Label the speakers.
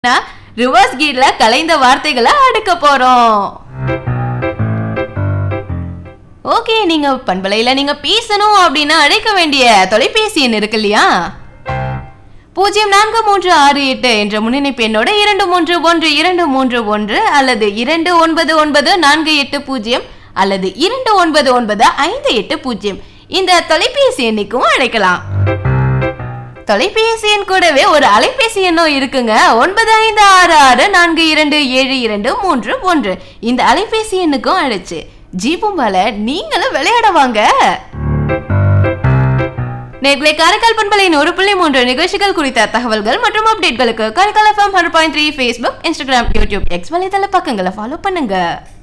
Speaker 1: reverse கீர்ல கலைந்த வார்த்தைகளை அடுக்க போறோம் ஓகே நீங்க பண்பலையில நீங்க பேசணும் அப்படின்னா அழைக்க வேண்டிய தொலைபேசி எண் இருக்கு இல்லையா பூஜ்ஜியம் நான்கு மூன்று ஆறு எட்டு என்ற முன்னிணைப்பு எண்ணோட இரண்டு மூன்று ஒன்று இரண்டு மூன்று ஒன்று அல்லது இரண்டு ஒன்பது ஒன்பது நான்கு எட்டு பூஜ்ஜியம் அல்லது இரண்டு ஒன்பது ஒன்பது ஐந்து எட்டு பூஜ்ஜியம் இந்த தொலைபேசி எண்ணிக்கும் அழைக்கலாம் தொலைபேசி எண் கூடவே ஒரு அலைபேசி எண்ணும் இருக்குங்க ஒன்பது ஐந்து ஆறு ஆறு நான்கு இரண்டு ஏழு இரண்டு மூன்று ஒன்று இந்த அலைபேசி எண்ணுக்கும் அழைச்சு ஜீபுமால நீங்களும் விளையாட வாங்க நேர்களை காரைக்கால் பண்பலையின் ஒரு புள்ளி மூன்று நிகழ்ச்சிகள் குறித்த தகவல்கள் மற்றும் அப்டேட்களுக்கு Karaikal FM hundred point three Facebook Instagram YouTube X வலைதள பக்கங்களை ஃபாலோ பண்ணுங்க